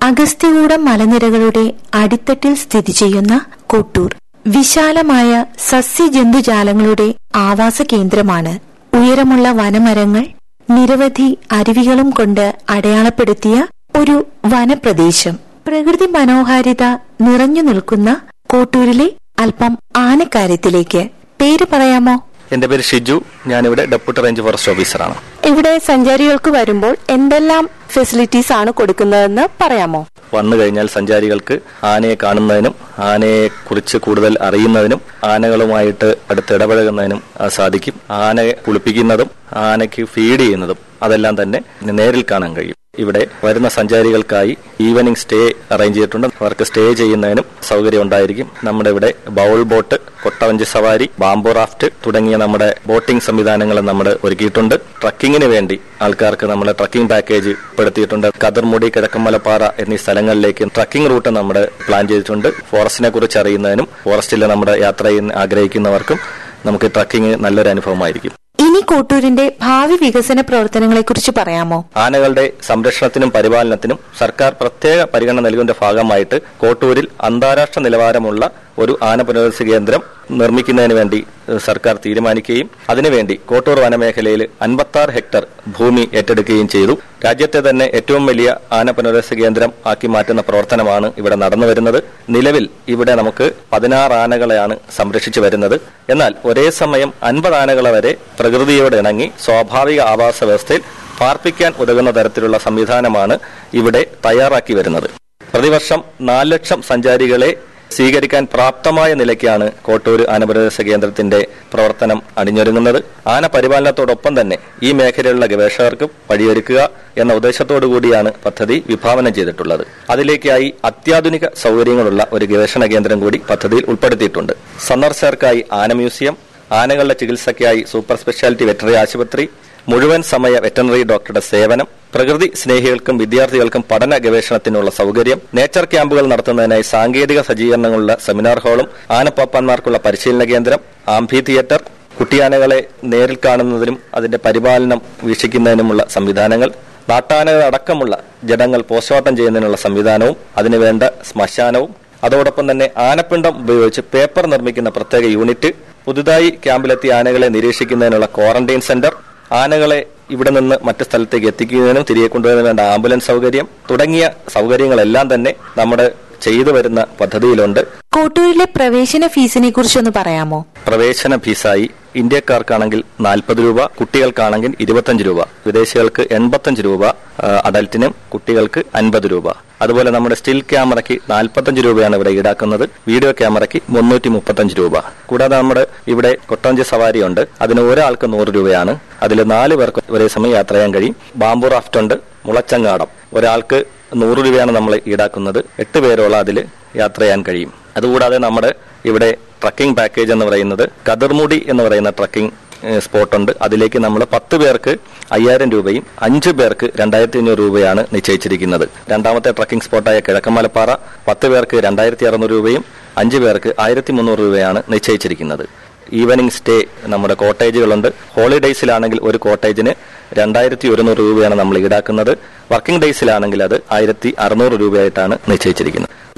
അഗസ്ത്യകൂടം മലനിരകളുടെ അടിത്തട്ടിൽ സ്ഥിതി ചെയ്യുന്ന കോട്ടൂർ വിശാലമായ സസ്യജന്തുജാലങ്ങളുടെ ആവാസ കേന്ദ്രമാണ് ഉയരമുള്ള വനമരങ്ങൾ നിരവധി അരുവികളും കൊണ്ട് അടയാളപ്പെടുത്തിയ ഒരു വനപ്രദേശം പ്രകൃതി മനോഹാരിത നിറഞ്ഞു നിൽക്കുന്ന കോട്ടൂരിലെ അല്പം ആനക്കാര്യത്തിലേക്ക് പേര് പറയാമോ എന്റെ പേര് ഷിജു ഞാനിവിടെ ഡെപ്യൂട്ടി റേഞ്ച് ഫോറസ്റ്റ് ഓഫീസറാണ് ഇവിടെ സഞ്ചാരികൾക്ക് വരുമ്പോൾ എന്തെല്ലാം ഫെസിലിറ്റീസ് ആണ് കൊടുക്കുന്നതെന്ന് പറയാമോ വന്നു കഴിഞ്ഞാൽ സഞ്ചാരികൾക്ക് ആനയെ കാണുന്നതിനും ആനയെ കുറിച്ച് കൂടുതൽ അറിയുന്നതിനും ആനകളുമായിട്ട് അടുത്ത് ഇടപഴകുന്നതിനും ആ, സാധിക്കും ആനയെ കുളിപ്പിക്കുന്നതും ആനയ്ക്ക് ഫീഡ് ചെയ്യുന്നതും അതെല്ലാം തന്നെ നേരിൽ കാണാൻ കഴിയും ഇവിടെ വരുന്ന സഞ്ചാരികൾക്കായി ഈവനിങ് സ്റ്റേ അറേഞ്ച് ചെയ്തിട്ടുണ്ട് അവർക്ക് സ്റ്റേ ചെയ്യുന്നതിനും സൗകര്യം ഉണ്ടായിരിക്കും നമ്മുടെ ഇവിടെ ബൗൾ ബോട്ട് കൊട്ടവഞ്ചി സവാരി ബാംബോ റാഫ്റ്റ് തുടങ്ങിയ നമ്മുടെ ബോട്ടിംഗ് സംവിധാനങ്ങൾ നമ്മൾ ഒരുക്കിയിട്ടുണ്ട് ട്രക്കിങ്ങിന് വേണ്ടി ആൾക്കാർക്ക് നമ്മുടെ ട്രക്കിംഗ് പാക്കേജ് ഉൾപ്പെടുത്തിയിട്ടുണ്ട് കതിർമുടി കിഴക്കമ്മലപ്പാറ എന്നീ സ്ഥലങ്ങളിലേക്ക് ട്രക്കിംഗ് റൂട്ട് നമ്മൾ പ്ലാൻ ചെയ്തിട്ടുണ്ട് ഫോറസ്റ്റിനെ കുറിച്ച് അറിയുന്നതിനും ഫോറസ്റ്റിൽ നമ്മുടെ യാത്ര ചെയ്യുന്ന ആഗ്രഹിക്കുന്നവർക്കും നമുക്ക് ട്രക്കിംഗ് നല്ലൊരു അനുഭവമായിരിക്കും ഇനി കോട്ടൂരിന്റെ ഭാവി വികസന പ്രവർത്തനങ്ങളെക്കുറിച്ച് പറയാമോ ആനകളുടെ സംരക്ഷണത്തിനും പരിപാലനത്തിനും സർക്കാർ പ്രത്യേക പരിഗണന നൽകുന്നതിന്റെ ഭാഗമായിട്ട് കോട്ടൂരിൽ അന്താരാഷ്ട്ര നിലവാരമുള്ള ഒരു ആന പുനരധിവാസ കേന്ദ്രം നിർമ്മിക്കുന്നതിന് വേണ്ടി ഏഹ്, സർക്കാർ തീരുമാനിക്കുകയും അതിനുവേണ്ടി കോട്ടൂർ വനമേഖലയിൽ അൻപത്തി ആറ് ഹെക്ടർ ഭൂമി ഏറ്റെടുക്കുകയും ചെയ്തു രാജ്യത്തെ തന്നെ ഏറ്റവും വലിയ ആന പുനരധിവാസ കേന്ദ്രം ആക്കി മാറ്റുന്ന പ്രവർത്തനമാണ് ഇവിടെ നടന്നു വരുന്നത് നിലവിൽ ഇവിടെ നമുക്ക് പതിനാറ് ആനകളെയാണ് സംരക്ഷിച്ചു വരുന്നത് എന്നാൽ ഒരേ സമയം അൻപത് ആനകളെ വരെ പ്രകൃതിയോട് ഇണങ്ങി സ്വാഭാവിക ആവാസ വ്യവസ്ഥയിൽ പാർപ്പിക്കാൻ ഉതകുന്ന തരത്തിലുള്ള സംവിധാനമാണ് ഇവിടെ തയ്യാറാക്കി വരുന്നത് പ്രതിവർഷം നാല് ലക്ഷം സഞ്ചാരികളെ സ്വീകരിക്കാൻ പ്രാപ്തമായ നിലയ്ക്കാണ് കോട്ടൂർ ആനപരിവേശ കേന്ദ്രത്തിന്റെ പ്രവർത്തനം അണിഞ്ഞൊരുങ്ങുന്നത് ആന പരിപാലനത്തോടൊപ്പം തന്നെ ഈ മേഖലയിലുള്ള ഗവേഷകർക്കും വഴിയൊരുക്കുക എന്ന ഉദ്ദേശത്തോടു കൂടിയാണ് പദ്ധതി വിഭാവനം ചെയ്തിട്ടുള്ളത് അതിലേക്കായി അത്യാധുനിക സൗകര്യങ്ങളുള്ള ഒരു ഗവേഷണ കേന്ദ്രം കൂടി പദ്ധതിയിൽ ഉൾപ്പെടുത്തിയിട്ടുണ്ട് സന്ദർശകർക്കായി ആന മ്യൂസിയം ആനകളുടെ ചികിത്സയ്ക്കായി സൂപ്പർ സ്പെഷ്യാലിറ്റി വെറ്ററി ആശുപത്രി മുഴുവൻ സമയ വെറ്ററിനറി ഡോക്ടറുടെ സേവനം പ്രകൃതി സ്നേഹികൾക്കും വിദ്യാർത്ഥികൾക്കും പഠന ഗവേഷണത്തിനുള്ള സൗകര്യം നേച്ചർ ക്യാമ്പുകൾ നടത്തുന്നതിനായി സാങ്കേതിക സജ്ജീകരണങ്ങളുള്ള സെമിനാർ ഹാളും ആനപ്പാപ്പാന്മാർക്കുള്ള പരിശീലന കേന്ദ്രം ആംഫി തിയേറ്റർ കുട്ടിയാനകളെ നേരിൽ കാണുന്നതിനും അതിന്റെ പരിപാലനം വീക്ഷിക്കുന്നതിനുമുള്ള സംവിധാനങ്ങൾ നാട്ടാനകൾ അടക്കമുള്ള ജഡങ്ങൾ പോസ്റ്റ്മോർട്ടം ചെയ്യുന്നതിനുള്ള സംവിധാനവും അതിനുവേണ്ട ശ്മശാനവും അതോടൊപ്പം തന്നെ ആനപ്പിണ്ടം ഉപയോഗിച്ച് പേപ്പർ നിർമ്മിക്കുന്ന പ്രത്യേക യൂണിറ്റ് പുതുതായി ക്യാമ്പിലെത്തിയ ആനകളെ നിരീക്ഷിക്കുന്നതിനുള്ള ക്വാറന്റൈൻ സെന്റർ ആനകളെ ഇവിടെ നിന്ന് മറ്റു സ്ഥലത്തേക്ക് എത്തിക്കുന്നതിനും തിരികെ കൊണ്ടുവരുന്നതിന് വേണ്ട ആംബുലൻസ് സൗകര്യം തുടങ്ങിയ സൗകര്യങ്ങളെല്ലാം തന്നെ നമ്മുടെ ചെയ്തു വരുന്ന പദ്ധതിയിലുണ്ട് കോട്ടൂരിലെ പ്രവേശന ഫീസിനെ കുറിച്ചൊന്ന് പറയാമോ പ്രവേശന ഫീസായി ഇന്ത്യക്കാർക്കാണെങ്കിൽ നാൽപ്പത് രൂപ കുട്ടികൾക്കാണെങ്കിൽ ഇരുപത്തഞ്ച് രൂപ വിദേശികൾക്ക് എൺപത്തഞ്ച് രൂപ ആ, അഡൽറ്റിനും കുട്ടികൾക്ക് അൻപത് രൂപ അതുപോലെ നമ്മുടെ സ്റ്റിൽ ക്യാമറയ്ക്ക് നാൽപ്പത്തഞ്ച് രൂപയാണ് ഇവിടെ ഈടാക്കുന്നത് വീഡിയോ ക്യാമറയ്ക്ക് മുന്നൂറ്റി മുപ്പത്തഞ്ച് രൂപ കൂടാതെ നമ്മുടെ ഇവിടെ കൊട്ടഞ്ച് സവാരിയുണ്ട് അതിന് ഒരാൾക്ക് നൂറ് രൂപയാണ് അതിൽ നാല് പേർക്ക് ഒരേ സമയം യാത്ര ചെയ്യാൻ കഴിയും ബാംബു റാഫ്റ്റ് ഉണ്ട് മുളച്ചങ്ങാടം ഒരാൾക്ക് നൂറ് രൂപയാണ് നമ്മൾ ഈടാക്കുന്നത് എട്ട് പേരോളം അതിൽ യാത്ര ചെയ്യാൻ കഴിയും അതുകൂടാതെ നമ്മുടെ ഇവിടെ ട്രക്കിംഗ് പാക്കേജ് എന്ന് പറയുന്നത് കതിർമുടി എന്ന് പറയുന്ന ട്രക്കിംഗ് ഏഹ്, സ്പോട്ടുണ്ട് അതിലേക്ക് നമ്മൾ പത്ത് പേർക്ക് അയ്യായിരം രൂപയും അഞ്ച് പേർക്ക് രണ്ടായിരത്തി അഞ്ഞൂറ് രൂപയാണ് നിശ്ചയിച്ചിരിക്കുന്നത് രണ്ടാമത്തെ ട്രക്കിംഗ് സ്പോട്ടായ കിഴക്കമലപ്പാറ പത്ത് പേർക്ക് രണ്ടായിരത്തി അറുന്നൂറ് രൂപയും അഞ്ച് പേർക്ക് ആയിരത്തി മുന്നൂറ് രൂപയാണ് നിശ്ചയിച്ചിരിക്കുന്നത് ഈവനിങ് സ്റ്റേ നമ്മുടെ കോട്ടേജുകളുണ്ട് ഹോളിഡേയ്സിലാണെങ്കിൽ ഒരു കോട്ടേജിന് രണ്ടായിരത്തി ഒരുന്നൂറ് രൂപയാണ് നമ്മൾ ഈടാക്കുന്നത് വർക്കിംഗ് ഡേയ്സിലാണെങ്കിൽ അത് ആയിരത്തി അറുന്നൂറ് രൂപയായിട്ടാണ് നിശ്ചയിച്ചിരിക്കുന്നത്